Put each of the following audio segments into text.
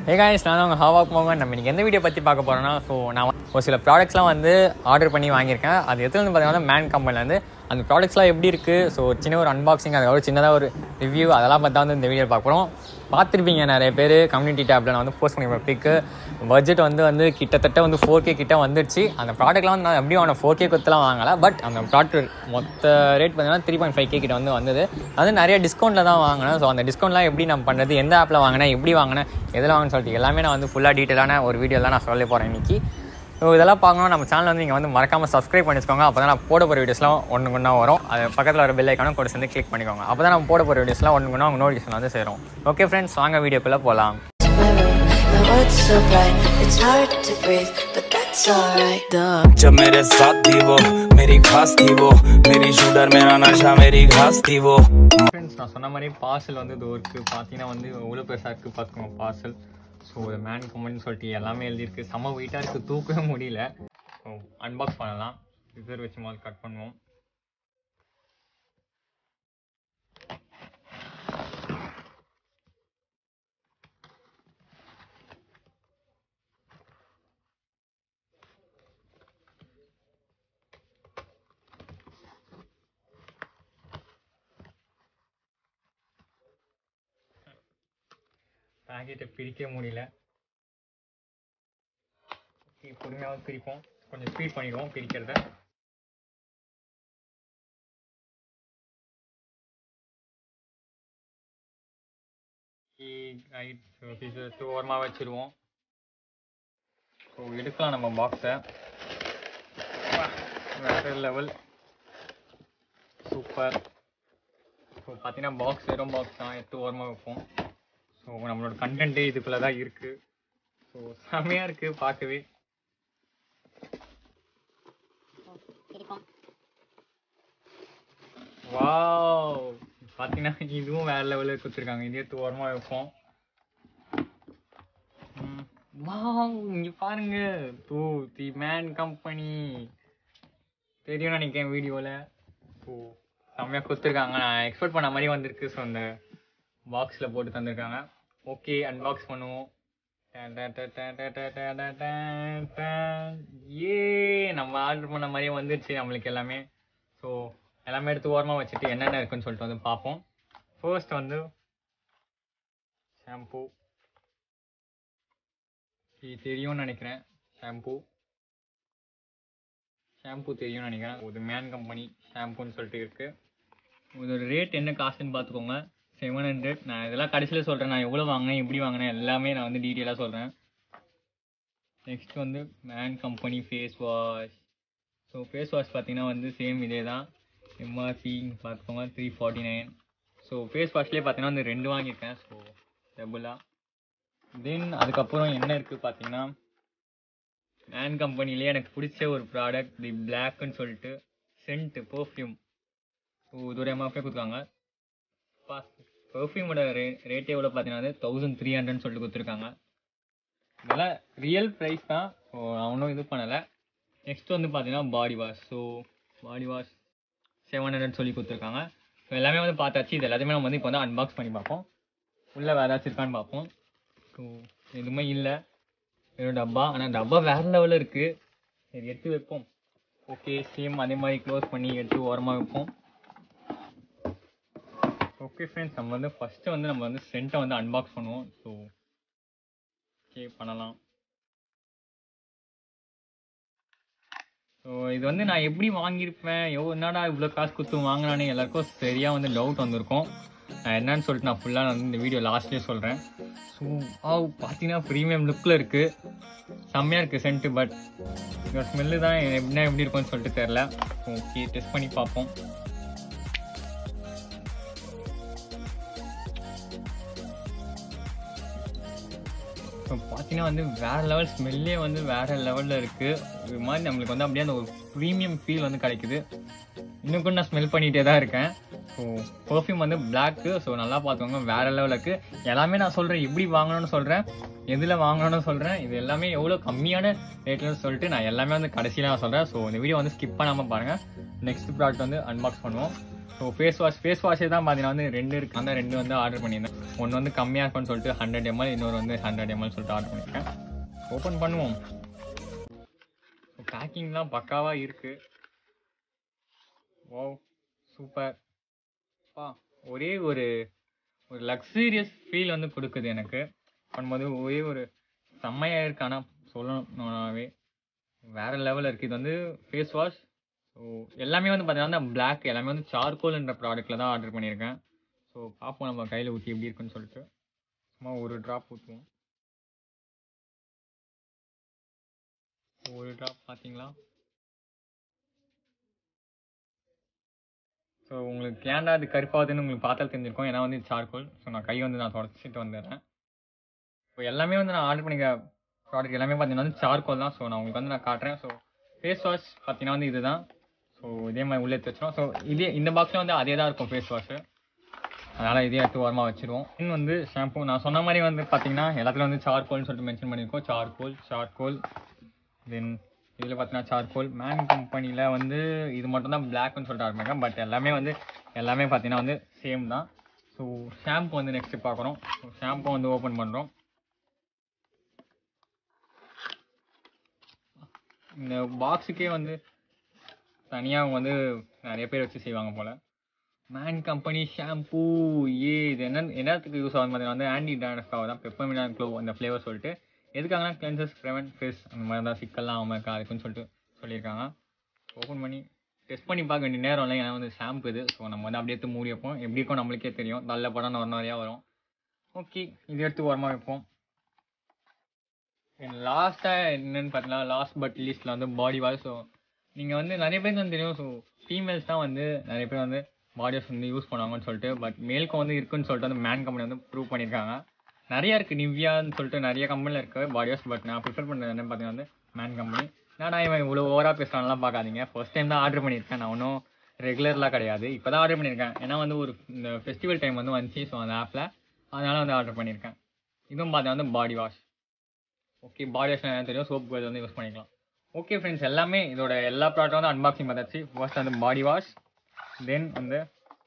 ஏ guys நான் உங்கள் ஹாவாக் மோகன் நம்ம இன்றைக்கி எந்த வீடியோ பற்றி பார்க்க போகிறோன்னா ஸோ நான் ஒரு சில ப்ராடக்ட்ஸ்லாம் வந்து ஆர்டர் பண்ணி வாங்கியிருக்கேன் அது எத்தனை வந்து பார்த்தீங்கன்னா மேன் கம்பெனிலேருந்து அந்த ப்ராடக்ட்ஸ்லாம் எப்படி இருக்குது ஸோ சின்ன ஒரு அன்பாக்சிங் அதுக்கப்புறம் சின்னதாக ஒரு ரிவ்யூ அதெல்லாம் பார்த்தா வந்து இந்த வீடியோ பார்க்க போகிறோம் பார்த்துருப்பீங்க நிறைய பேர் கம்யூனிட்டி டேப்பில் நான் வந்து போஸ்ட் பண்ணியிருப்பேன் பிக்கு பட்ஜெட் வந்து வந்து கிட்டத்தட்ட வந்து ஃபோர் கே கிட்ட வந்துடுச்சு அந்த ப்ராடக்ட்லாம் வந்து நான் எப்படியும் அவனை ஃபோர் கே கொடுத்துலாம் வாங்கலை பட் அந்த ப்ராடக்ட் மொத்த ரேட் பார்த்தீங்கன்னா த்ரீ பாயிண்ட் ஃபைவ் கே கிட்ட வந்து வந்தது அது நிறைய டிஸ்கவுண்ட்டில் தான் வாங்கினேன் ஸோ அந்த டிஸ்கவுண்ட்லாம் எப்படி நம்ம பண்ணுறது எந்த ஆப்பில் வாங்கினேன் எப்படி வாங்கினேன் எதில் வாங்கினு சொல்லிட்டு எல்லாமே நான் வந்து ஃபுல்லாக டீட்டெயிலான ஒரு வீடியோ தான் நான் சொல்ல போகிறேன் இன்றைக்கி ஸோ இதெல்லாம் பார்க்கணும் நம்ம சேனல் வந்து நீங்கள் வந்து மறக்காமல் சப்ஸ்கிரைப் பண்ணிச்சுக்கோங்க அப்போ தான் நான் போட போகிற வீடியோஸ்லாம் ஒன்று ஒன்றா வரும் அது பக்கத்தில் வர பெல் ஐக்கானும் கூட சேர்ந்து கிளிக் பண்ணிக்கோங்க அப்போ தான் நம்ம போட போகிற வீடியோஸ்லாம் ஒன்று ஒன்றா உங்கள் நோட்டிஃபிகேஷன் வந்து சேரும் ஓகே ஃப்ரெண்ட்ஸ் வாங்க வீடியோக்குள்ளே போகலாம் my room. The world's so bright, it's hard to breathe, but that's alright. Duh. जब मेरे साथ थी वो मेरी खास थी वो मेरी शूटर मेरा नशा मेरी घास थी वो ஃப்ரெண்ட்ஸ் நான் சொன்ன மாதிரி பார்சல் வந்து இது இருக்குது பார்த்தீங்கன்னா வந்து எவ்வளோ பெருசாக இருக்குது பார்த்துக்கோங்க பார்சல் ஸோ இது மேன் கம்பெனின்னு சொல்லிட்டு எல்லாமே எழுதியிருக்கு செம்ம வெயிட்டாக இருக்குது தூக்கவே முடியல ஸோ அன்பாக்ஸ் பண்ணலாம் சிசர் வச்சு மாதிரி கட் பண்ணுவோம் பேக்கெட்டை பிரிக்க முடியல ஓகே பொறுமையாக பிரிப்போம் கொஞ்சம் ஸ்பீட் பண்ணிடுவோம் பிரிக்கிறத ரைட் ஓரமாக வச்சிருவோம் ஸோ எடுக்கலாம் நம்ம பாக்ஸை வேற லெவல் சூப்பர் ஸோ பார்த்தீங்கன்னா பாக்ஸ் வெறும் பாக்ஸ் தான் எடுத்து ஓரமாக வைப்போம் ஸோ நம்மளோட கண்டென்ட்டே இதுக்குள்ளே தான் இருக்குது ஸோ செம்மையாக இருக்குது பார்க்கவே வாவ் பார்த்தீங்கன்னா இதுவும் வேற லெவலில் கொடுத்துருக்காங்க இதே எடுத்து ஓரமாக வைப்போம் வாவ் இங்கே பாருங்க தூ தி மேன் கம்பெனி தெரியும் நினைக்கிறேன் வீடியோவில் ஸோ செம்மையாக கொடுத்துருக்காங்க நான் எக்ஸ்பெக்ட் பண்ண மாதிரி வந்திருக்கு ஸோ அந்த பாக்ஸில் போட்டு தந்திருக்காங்க ஓகே அன்பாக்ஸ் பண்ணுவோம் ஏ நம்ம ஆர்டர் பண்ண மாதிரியே வந்துருச்சு நம்மளுக்கு எல்லாமே ஸோ எல்லாமே எடுத்து ஓரமாக வச்சுட்டு என்னென்ன இருக்குன்னு சொல்லிட்டு வந்து பார்ப்போம் ஃபர்ஸ்ட் வந்து ஷாம்பூ இது தெரியும்னு நினைக்கிறேன் ஷாம்பூ ஷாம்பூ தெரியும்னு நினைக்கிறேன் இது மேன் கம்பெனி ஷாம்பூன்னு சொல்லிட்டு இருக்கு இதோட ரேட் என்ன காசுன்னு பார்த்துக்கோங்க செவன் ஹண்ட்ரட் நான் இதெல்லாம் கடைசியில் சொல்கிறேன் நான் எவ்வளோ வாங்கினேன் எப்படி வாங்கினேன் எல்லாமே நான் வந்து டீட்டெயிலாக சொல்கிறேன் நெக்ஸ்ட் வந்து man company face wash so face wash பார்த்தீங்கன்னா வந்து சேம் இதே தான் எம்ஆர்பி பார்த்துக்கோங்க three forty nine so face வாஷ்லேயே பார்த்தீங்கன்னா வந்து ரெண்டு வாங்கியிருக்கேன் ஸோ டபுளாக தென் அதுக்கப்புறம் என்ன இருக்குது பார்த்தீங்கன்னா மேன் கம்பெனிலே எனக்கு பிடிச்ச ஒரு ப்ராடக்ட் தி பிளாக்னு சொல்லிட்டு சென்ட் பர்ஃப்யூம் ஸோ இதோட எம்ஆர்பே கொடுத்துருக்காங்க பர்ஃப்யூமோட ரே ரேட் எவ்வளோ பார்த்தீங்கன்னா வந்து தௌசண்ட் த்ரீ ஹண்ட்ரட்னு சொல்லிட்டு கொடுத்துருக்காங்க இதெல்லாம் ரியல் ப்ரைஸ் தான் ஸோ நான் ஒன்றும் இது பண்ணலை நெக்ஸ்ட் வந்து பார்த்தீங்கன்னா body wash so body wash seven hundred சொல்லி கொடுத்துருக்காங்க ஸோ எல்லாமே வந்து பார்த்தாச்சு இது எல்லாத்தையுமே நம்ம வந்து இப்போ வந்து அன்பாக்ஸ் பண்ணி பார்ப்போம் உள்ளே வேறு ஏதாச்சும் இருக்கான்னு பார்ப்போம் ஸோ எதுவுமே இல்லை வெறும் டப்பா ஆனால் டப்பா வேறு லெவலில் இருக்குது சரி எடுத்து வைப்போம் ஓகே சேம் அதே மாதிரி க்ளோஸ் பண்ணி எடுத்து ஓரமாக வைப்போம் ஓகே ஃப்ரெண்ட்ஸ் நம்ம வந்து ஃபஸ்ட்டு வந்து நம்ம வந்து சென்ட்டை வந்து அன்பாக்ஸ் பண்ணுவோம் ஸோ ஓகே பண்ணலாம் ஸோ இது வந்து நான் எப்படி வாங்கியிருப்பேன் எவ்வளோ என்னடா இவ்வளோ காசு கொடுத்து வாங்கினானே எல்லாருக்கும் சரியாக வந்து டவுட் வந்திருக்கும் நான் என்னன்னு சொல்லிட்டு நான் ஃபுல்லாக வந்து இந்த வீடியோ லாஸ்ட்லேயே சொல்கிறேன் ஸோ ஆ பார்த்தீங்கன்னா ப்ரீமியம் லுக்கில் இருக்குது செம்மையாக இருக்குது சென்ட்டு பட் இதோட ஸ்மெல்லு தான் எப்படின்னா எப்படி இருக்கும்னு சொல்லிட்டு தெரில ஓகே டெஸ்ட் பண்ணி பார்ப்போம் இப்போ பார்த்தீங்கன்னா வந்து வேற லெவல் ஸ்மெல்லே வந்து வேற லெவலில் இருக்குது இது மாதிரி நம்மளுக்கு வந்து அப்படியே அந்த ஒரு ப்ரீமியம் ஃபீல் வந்து கிடைக்குது இன்னும் கூட நான் ஸ்மெல் பண்ணிகிட்டே தான் இருக்கேன் ஸோ பர்ஃப்யூம் வந்து பிளாக்கு ஸோ நல்லா பார்த்துக்கோங்க வேற லெவலில் இருக்குது எல்லாமே நான் சொல்கிறேன் எப்படி வாங்கணும்னு சொல்கிறேன் எதில் வாங்கணும்னு சொல்கிறேன் இது எல்லாமே எவ்வளோ கம்மியான ரேட்லன்னு சொல்லிட்டு நான் எல்லாமே வந்து கடைசியில் நான் சொல்கிறேன் ஸோ இந்த வீடியோ வந்து ஸ்கிப் பண்ணாமல் பாருங்கள் நெக்ஸ்ட் ப்ராடக்ட் வந்து அன்பாக்ஸ் பண்ணுவோம் ஸோ ஃபேஸ் வாஷ் ஃபேஸ் வாஷே தான் பார்த்தீங்கன்னா வந்து ரெண்டு இருக்கு அந்த ரெண்டு வந்து ஆர்டர் பண்ணியிருந்தேன் ஒன்று வந்து கம்மியாக இருக்கும்னு சொல்லிட்டு ஹண்ட்ரட் எம்எல் இன்னொரு வந்து ஹண்ட்ரட் எம்எல் சொல்லிட்டு ஆர்டர் பண்ணியிருக்கேன் ஓப்பன் பண்ணுவோம் பேக்கிங்லாம் பக்காவாக இருக்கு ஓ சூப்பர் பா ஒரே ஒரு ஒரு லக்ஸூரியஸ் ஃபீல் வந்து கொடுக்குது எனக்கு பண்ணும்போது ஒரே ஒரு செம்மையாக இருக்கு ஆனால் சொல்லணும்னாவே வேற லெவலில் இருக்குது இது வந்து ஃபேஸ் வாஷ் ஸோ எல்லாமே வந்து பார்த்தீங்கன்னா பிளாக் எல்லாமே வந்து சார்கோல்ன்ற ப்ராடக்ட்டில் தான் ஆர்டர் பண்ணியிருக்கேன் ஸோ பார்ப்போம் நம்ம கையில் ஊற்றி எப்படி இருக்குன்னு சொல்லிட்டு சும்மா ஒரு ட்ராப் ஊற்றுவோம் ஒரு ட்ராப் பார்த்தீங்களா ஸோ உங்களுக்கு ஏன்டா அது கருப்பாகுதுன்னு உங்களுக்கு பார்த்தால் தெரிஞ்சிருக்கும் ஏன்னா வந்து சார்கோல் ஸோ நான் கை வந்து நான் தொடச்சிட்டு வந்துடுறேன் ஸோ எல்லாமே வந்து நான் ஆர்டர் பண்ணிக்க ப்ராடக்ட் எல்லாமே பார்த்தீங்கன்னா வந்து சார்கோல் தான் ஸோ நான் உங்களுக்கு வந்து நான் காட்டுறேன் ஸோ ஃபேஸ் வாஷ் பார்த்தீங்கன்னா வந்து இதுதான் ஸோ இதே மாதிரி உள்ளே எடுத்து வச்சிரும் ஸோ இதே இந்த பாக்ஸில் வந்து அதே தான் இருக்கும் ஃபேஸ் வாஷு அதனால் இதே எடுத்து ஓரமாக வச்சிருவோம் இன்னும் வந்து ஷாம்பு நான் சொன்ன மாதிரி வந்து பார்த்தீங்கன்னா எல்லாத்துலையும் வந்து சார்கோல்னு சொல்லிட்டு மென்ஷன் பண்ணியிருக்கோம் சார்கோல் சார்கோல் தென் இதில் பார்த்தீங்கன்னா சார்கோல் மேன் கம்பெனியில் வந்து இது மட்டும் தான் பிளாக்னு சொல்லிட்டு ஆரம்பிங்க பட் எல்லாமே வந்து எல்லாமே பார்த்தீங்கன்னா வந்து சேம் தான் ஸோ ஷாம்பு வந்து நெக்ஸ்ட் பார்க்குறோம் ஸோ ஷாம்பு வந்து ஓப்பன் பண்ணுறோம் இந்த பாக்ஸுக்கே வந்து தனியாக அவங்க வந்து நிறைய பேர் வச்சு செய்வாங்க போல் மேன் கம்பெனி ஷாம்பூ ஏ இது என்ன என்னத்துக்கு யூஸ் ஆகும் பார்த்தீங்கன்னா வந்து ஆன்டி டேனஸ்க்காக தான் பெப்பர்மினான் க்ளோ அந்த ஃப்ளேவர் சொல்லிட்டு எதுக்காகனா கிளென்சஸ் ப்ரெவென்ட் ஃபேஸ் அந்த மாதிரி தான் சிக்கல்லாம் ஆகாமல் இருக்கா அதுக்குன்னு சொல்லிட்டு சொல்லியிருக்காங்க ஓப்பன் பண்ணி டெஸ்ட் பண்ணி பார்க்க வேண்டிய நேரம் இல்லை ஏன்னா வந்து ஷாம்பு இது ஸோ நம்ம வந்து அப்படியே எடுத்து மூடி வைப்போம் எப்படி இருக்கும் நம்மளுக்கே தெரியும் நல்ல படம் ஒரு நிறையா வரும் ஓகே இது எடுத்து ஓரமாக வைப்போம் லாஸ்ட்டாக என்னன்னு பார்த்தீங்கன்னா லாஸ்ட் பட் லிஸ்ட்டில் வந்து பாடி வாஷ் ஸோ நீங்கள் வந்து நிறைய பேருக்கு வந்து தெரியும் ஸோ ஃபீமேல்ஸ் தான் வந்து நிறைய பேர் வந்து பாடி வாஷ் வந்து யூஸ் பண்ணுவாங்கன்னு சொல்லிட்டு பட் மேலுக்கும் வந்து இருக்குன்னு சொல்லிட்டு வந்து மேன் கம்பெனி வந்து ப்ரூவ் பண்ணியிருக்காங்க நிறைய இருக்குது நிவ்யான்னு சொல்லிட்டு நிறைய கம்பெனியில் இருக்குது பாடி வாஷ் பட் நான் ப்ரிஃபர் பண்ணுறது என்ன பார்த்தீங்கன்னா வந்து மேன் கம்பெனி நான் இவன் இவ்வளோ ஓவராக பேசுகிறான்லாம் பார்க்காதீங்க ஃபர்ஸ்ட் டைம் தான் ஆர்டர் பண்ணியிருக்கேன் நான் ஒன்றும் ரெகுலர்லாம் கிடையாது இப்போ தான் ஆர்டர் பண்ணியிருக்கேன் ஏன்னா வந்து ஒரு இந்த ஃபெஸ்டிவல் டைம் வந்து வந்துச்சு ஸோ அந்த ஆப்பில் அதனால் வந்து ஆர்டர் பண்ணியிருக்கேன் இதுவும் பார்த்தா வந்து body wash okay body wash என்ன தெரியும் சோப் கோல் வந்து யூஸ் பண்ணிக்கலாம் ஓகே ஃப்ரெண்ட்ஸ் எல்லாமே இதோட எல்லா ப்ராடக்ட்டும் வந்து அன்பாக்சிங் பார்த்தாச்சு ஃபர்ஸ்ட் வந்து பாடி வாஷ் தென் வந்து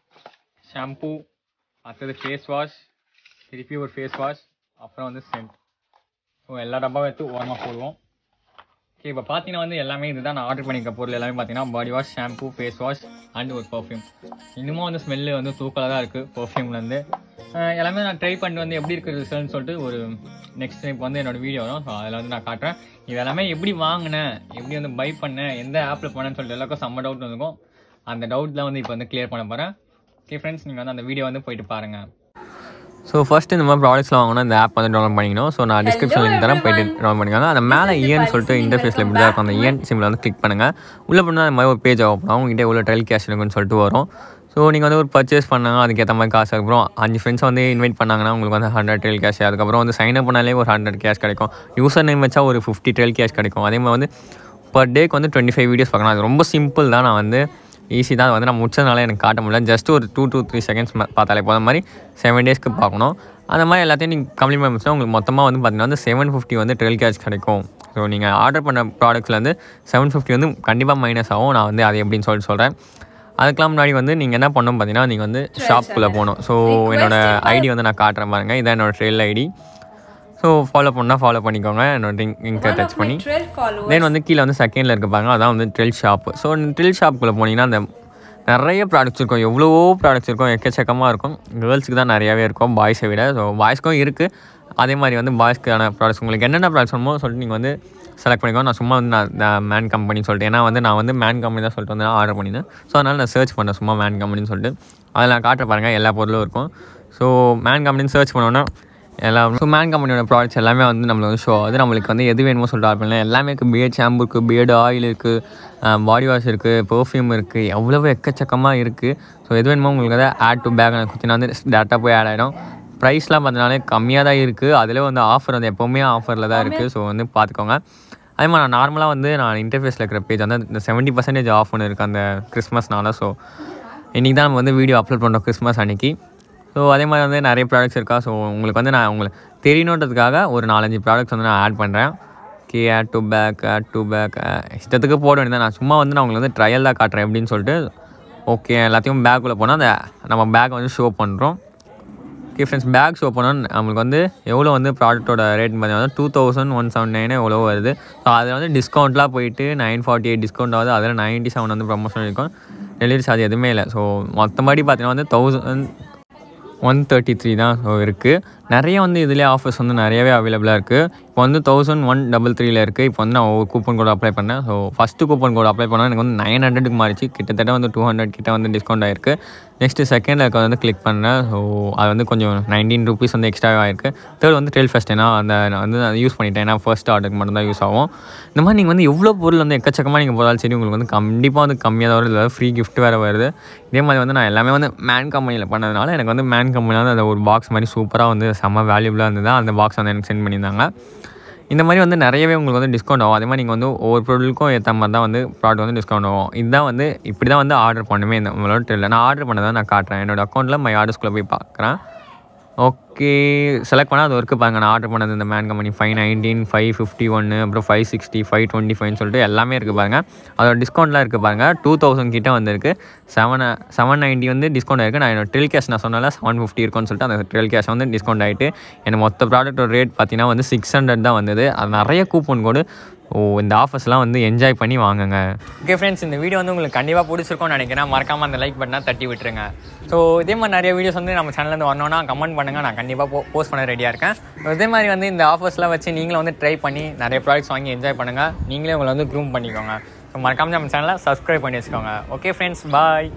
ஷாம்பூ அடுத்தது ஃபேஸ் வாஷ் திருப்பி ஒரு ஃபேஸ் வாஷ் அப்புறம் வந்து சென்ட் ஸோ எல்லா டப்பாவும் எடுத்து ஓரமாக போடுவோம் ஓகே இப்போ பார்த்தீங்கன்னா வந்து எல்லாமே இதுதான் நான் ஆர்டர் பண்ணிக்க பொருள் எல்லாமே பார்த்தீங்கன்னா body wash shampoo face wash and ஒரு பர்ஃப்யூம் இன்னமும் வந்து ஸ்மெல்லு வந்து தூக்கலாக தான் இருக்குது பர்ஃப்யூம்லேருந்து எல்லாமே நான் ட்ரை பண்ணிட்டு வந்து எப்படி இருக்குது ரிசல்ட்னு சொல்லிட்டு ஒரு நெக்ஸ்ட் டைம் வந்து என்னோட வீடியோ வரும் ஸோ அதில் வந்து நான் காட்டுறேன் இது எல்லாமே எப்படி வாங்கினேன் எப்படி வந்து பை பண்ணேன் எந்த ஆப்பில் பண்ணேன்னு சொல்லிட்டு எல்லாருக்கும் செம்ம டவுட் இருக்கும் அந்த டவுட்லாம் வந்து இப்போ வந்து கிளியர் பண்ண போகிறேன் ஓகே ஃப்ரெண்ட்ஸ் நீங்கள் வந்து அந்த வீடியோ வந்து போயிட்டு பாருங்கள் ஸோ ஃபஸ்ட் இந்த மாதிரி ப்ராடக்ட்ஸ்லாம் வாங்கினா இந்த ஆப் வந்து டவுன்லோட் பண்ணிக்கணும் ஸோ நான் டிஸ்கிரிப்ஷன் லிங்க் தரேன் போயிட்டு டவுன்லோட் பண்ணிக்கோங்க அந்த மேலே இயன் சொல்லிட்டு இன்டர்ஃபேஸில் இப்படி தான் இருக்கும் அந்த இயன் சிம்மில் வந்து கிளிக் பண்ணுங்கள் உள்ளே பண்ணால் அந்த மாதிரி ஒரு பேஜ் ஓப்பன் ஆகும் உங்ககிட்ட எவ்வளோ ட்ரையல் கேஷ் இருக்குன்னு சொல்லிட்டு வரும் ஸோ நீங்கள் வந்து ஒரு பர்ச்சேஸ் பண்ணாங்க அதுக்கேற்ற மாதிரி காசு அதுக்கப்புறம் அஞ்சு ஃப்ரெண்ட்ஸ் வந்து இன்வைட் பண்ணாங்கன்னா உங்களுக்கு வந்து ஹண்ட்ரட் ட்ரெயில் கேஷ் அதுக்கப்புறம் வந்து சைன் அப் பண்ணாலே ஒரு ஹண்ட்ரட் கேஷ் கிடைக்கும் யூசர் நேம் வச்சா ஒரு ஃபிஃப்டி ட்ரெயில் கேஷ் கிடைக்கும் அதே மாதிரி வந்து பர் டேக்கு வந்து டுவெண்ட்டி ஃபைவ் வீடியோஸ் பார்க்கலாம் அது ரொம்ப சிம்பிள் தான் நான் வந்து ஈஸி தான் வந்து நான் முடிச்சதுனால எனக்கு காட்ட முடியல ஜஸ்ட் ஒரு டூ டூ த்ரீ செகண்ட்ஸ் பார்த்தாலே போகிற மாதிரி செவன் டேஸ்க்கு பார்க்கணும் அந்த மாதிரி எல்லாத்தையும் நீங்கள் கம்ப்ளீட் பண்ணி முடிச்சா உங்களுக்கு மொத்தமாக வந்து பார்த்தீங்கன்னா வந்து செவன் ஃபிஃப்டி வந்து ட்ரெல் கேஷ் கிடைக்கும் ஸோ நீங்கள் ஆர்டர் பண்ண ப்ராடக்ட்ஸில் வந்து செவன் ஃபிஃப்டி வந்து கண்டிப்பாக மைனஸ் ஆகும் நான் வந்து அது எப்படின்னு சொல்லிட்டு சொல்கிறேன் அதுக்கெல்லாம் முன்னாடி வந்து நீங்கள் என்ன பண்ணணும் பார்த்தீங்கன்னா நீங்கள் வந்து ஷாப்புக்குள்ளே போகணும் ஸோ என்னோட ஐடி வந்து நான் காட்டுறேன் பாருங்கள் இதான் என்னோட ட்ரெயில் ஐடி ஸோ ஃபாலோ பண்ணால் ஃபாலோ பண்ணிக்கோங்க என்னோட லிங்க் லிங்கை டச் பண்ணி தென் வந்து கீழே வந்து செகண்டில் இருக்க பாருங்க அதான் வந்து ட்ரில் ஷாப் ஸோ ட்ரில் ஷாப்புக்குள்ளே போனீங்கன்னா அந்த நிறைய ப்ராடக்ட்ஸ் இருக்கும் எவ்வளவோ ப்ராடக்ட்ஸ் இருக்கும் எக்கச்சக்கமாக இருக்கும் கேர்ள்ஸுக்கு தான் நிறையாவே இருக்கும் பாய்ஸை விட ஸோ பாய்ஸ்க்கும் இருக்குது அதே மாதிரி வந்து பாய்ஸ்க்கான ப்ராடக்ட்ஸ் உங்களுக்கு என்னென்ன ப்ராடக்ட்ஸ் வேணுமோ சொல்லிட்டு நீங்கள் வந்து செலக்ட் பண்ணிக்கோங்க நான் சும்மா வந்து நான் மேன் கம்பெனி சொல்லிட்டு ஏன்னா வந்து நான் வந்து மேன் கம்பெனி தான் சொல்லிட்டு வந்து ஆர்டர் பண்ணியிருந்தேன் ஸோ அதனால் நான் சர்ச் பண்ணேன் சும்மா மேன் கம்பெனின்னு சொல்லிட்டு அதில் நான் காட்டுற பாருங்கள் எல்லா பொருளும் இருக்கும் ஸோ மேன் கம்பெனின்னு சர்ச் பண்ணோன்னா எல்லாம் ஸோ மேன் கம்பெனியோட ப்ராடக்ட்ஸ் எல்லாமே வந்து நம்மளுக்கு வந்து ஷோ ஆகுது நம்மளுக்கு வந்து எது வேணுமோ சொல்லிட்டு ஆர்டர் பண்ணலாம் எல்லாமே இருக்குது பியர்ட் ஷாம்பு இருக்குது பியர்டு ஆயில் இருக்குது பாடி வாஷ் இருக்குது பெர்ஃப்யூம் இருக்குது எவ்வளவோ எக்கச்சக்கமாக இருக்குது ஸோ எது வேணுமோ உங்களுக்கு வந்து ஆட் டு பேக் குத்தினா வந்து டேரெக்டாக போய் ஆட் ஆகிடும் ப்ரைஸ்லாம் பார்த்தீங்கனாலே கம்மியாக தான் இருக்குது அதில் வந்து ஆஃபர் வந்து எப்போவுமே ஆஃபரில் தான் இருக்குது ஸோ வந்து பார்த்துக்கோங்க அதே மாதிரி நான் நார்மலாக வந்து நான் இன்டர்ஃபேஸில் இருக்கிற பேஜ் வந்து இந்த செவன்ட்டி பர்சன்டேஜ் ஆஃப் ஒன்று இருக்குது அந்த கிறிஸ்மஸ்னால ஸோ இன்றைக்கி தான் நம்ம வந்து வீடியோ அப்லோட் பண்ணுறோம் கிறிஸ்மஸ் அன்றைக்கி ஸோ அதே மாதிரி வந்து நிறைய ப்ராடக்ட்ஸ் இருக்கா ஸோ உங்களுக்கு வந்து நான் உங்களுக்கு தெரியணுன்றதுக்காக ஒரு நாலஞ்சு ப்ராடக்ட்ஸ் வந்து நான் ஆட் பண்ணுறேன் கே add to bag add to bag இஷ்டத்துக்கு போட வேண்டியதான் நான் சும்மா வந்து நான் உங்களுக்கு வந்து ட்ரையல் தான் காட்டுறேன் எப்படின்னு சொல்லிட்டு ஓகே எல்லாத்தையும் பேக்குள்ளே போனால் அந்த நம்ம பேக் வந்து ஷோ பண்ணுறோம் ஓகே ஃப்ரெண்ட்ஸ் பேக் ஷோ பண்ணோம் நம்மளுக்கு வந்து எவ்வளோ வந்து ப்ராடக்ட்டோட ரேட் பார்த்தீங்கன்னா two thousand one seven nine எவ்வளோ வருது ஸோ அதில் வந்து டிஸ்கவுண்ட்லாம் போயிட்டு நைன் ஃபார்ட்டி எயிட் டிஸ்கவுண்ட் ஆகுது அதில் நைன்ட்டி செவன் வந்து ப்ரமோஷன் இருக்கும் டெலிவரி சார்ஜ் எதுவுமே இல்லை ஸோ மொத்தமாடி பார்த்தீங்கன்னா வந்து தௌசண்ட் ஒன் தேர்ட்டி த்ரீ தான் ஸோ இருக்குது நிறைய வந்து இதிலே ஆஃபர்ஸ் வந்து நிறையவே அவைலபிளாக இருக்குது இப்போ வந்து தௌசண்ட் ஒன் டபுள் த்ரீல இருக்குது இப்போ வந்து நான் ஒரு கூப்பன் கோட் அப்ளை பண்ணேன் so first coupon code apply பண்ணால் எனக்கு வந்து நைன் ஹண்ட்ரடுக்கு மாறிச்சு கிட்டத்தட்ட வந்து டூ ஹண்ட்ரட் கிட்ட வந்து டிஸ்கவுண்ட் ஆயிருக்கு நெக்ஸ்ட்டு செகண்ட் இருக்க வந்து கிளிக் பண்ணேன் ஸோ அது வந்து கொஞ்சம் நைன்டீன் ருபீஸ் வந்து எக்ஸ்ட்ரா ஆயிருக்கு தேர்ட் வந்து ட்ரெல் ஃபஸ்ட் ஏன்னா அந்த நான் வந்து அதை யூஸ் பண்ணிட்டேன் ஏன்னா ஃபர்ஸ்ட் ஆர்டருக்கு மட்டும் தான் யூஸ் ஆகும் இந்த மாதிரி நீங்கள் வந்து எவ்வளோ பொருள் வந்து எக்கச்சக்கமாக நீங்கள் போதாலும் சரி உங்களுக்கு வந்து கண்டிப்பாக வந்து கம்மியாக தான் வருது ஃப்ரீ கிஃப்ட் வேறு வருது இதே மாதிரி வந்து நான் எல்லாமே வந்து மேன் கம்பெனியில் பண்ணதுனால எனக்கு வந்து மேன் கம்பெனியில் வந்து அந்த ஒரு பாக்ஸ் மாதிரி சூப்பராக வந்து செம்ம வேல்யூபிளாக இருந்தது அந்த பாக்ஸ் வந்து எனக்கு சென்ட் பண்ணியிருந்தாங்க இந்த மாதிரி வந்து நிறையவே உங்களுக்கு வந்து டிஸ்கவுண்ட் ஆகும் அதே மாதிரி நீங்கள் வந்து ஒவ்வொரு பொருளுக்கும் ஏற்ற மாதிரி தான் வந்து ப்ராடக்ட் வந்து டிஸ்கவுண்ட் ஆகும் இதுதான் வந்து இப்படி தான் வந்து ஆர்டர் பண்ணுமே இந்த உங்களோட தெரியல நான் ஆர்டர் பண்ணதை நான் காட்டுறேன் என்னோட அக்கௌண்ட்டில் மை ஆர்டர்ஸ்குள்ளே போய் பார்க்குறேன் ஓகே செலக்ட் பண்ணால் அது இருக்குது பாருங்க நான் ஆர்டர் பண்ணது இந்த man company five nineteen five fifty ஒன்று அப்புறம் ஃபைவ் சிக்ஸ்டி ஃபைவ் டுவெண்ட்டி ஃபைவ்னு சொல்லிட்டு எல்லாமே இருக்குது பாருங்க அதோட டிஸ்கவுண்ட்லாம் இருக்குது பாருங்க டூ தௌசண்ட் கிட்ட வந்திருக்கு செவன் செவன் நைன்ட்டி வந்து டிஸ்கவுண்ட் ஆயிருக்கு நான் என்னோட ட்ரில் கேஷ் நான் சொன்னால செவன் ஃபிஃப்டி இருக்கும்னு சொல்லிட்டு அந்த ட்ரில் கேஷ் வந்து டிஸ்கவுண்ட் ஆகிட்டு எனக்கு மொத்த ப்ராடக்ட்டோட ரேட் பார்த்தீங்கன்னா வந்து சிக்ஸ் ஹண்ட்ரட் தான் வந்தது அது நிறைய கூப்பன் கோடு ஓ இந்த ஆஃபர்ஸ்லாம் வந்து என்ஜாய் பண்ணி வாங்குங்க ஓகே ஃப்ரெண்ட்ஸ் இந்த வீடியோ வந்து உங்களுக்கு கண்டிப்பாக பிடிச்சிருக்கும்னு நினைக்கிறேன் மறக்காமல் அந்த லைக் பட்டனை தட்டி விட்டுருங்க ஸோ இதே மாதிரி நிறைய வீடியோஸ் வந்து நம்ம சேனல்லேருந்து வரணும்னா கமெண்ட் பண்ணுங்கள் நான் கண்டிப்பாக போ போஸ்ட் பண்ண ரெடியாக இருக்கேன் So, இதே மாதிரி வந்து இந்த ஆஃபர்ஸ்லாம் வச்சு நீங்களும் வந்து ட்ரை பண்ணி நிறைய ப்ராடக்ட்ஸ் வாங்கி என்ஜாய் பண்ணுங்கள் நீங்களே உங்களை வந்து க்ரூம் பண்ணிக்கோங்க ஸோ மறக்காமல் நம்ம சேனலை சப்ஸ்கிரைப் பண்ணி வச்சுக்கோங்க ஓகே ஃப்ரெண்ட்ஸ் பாய்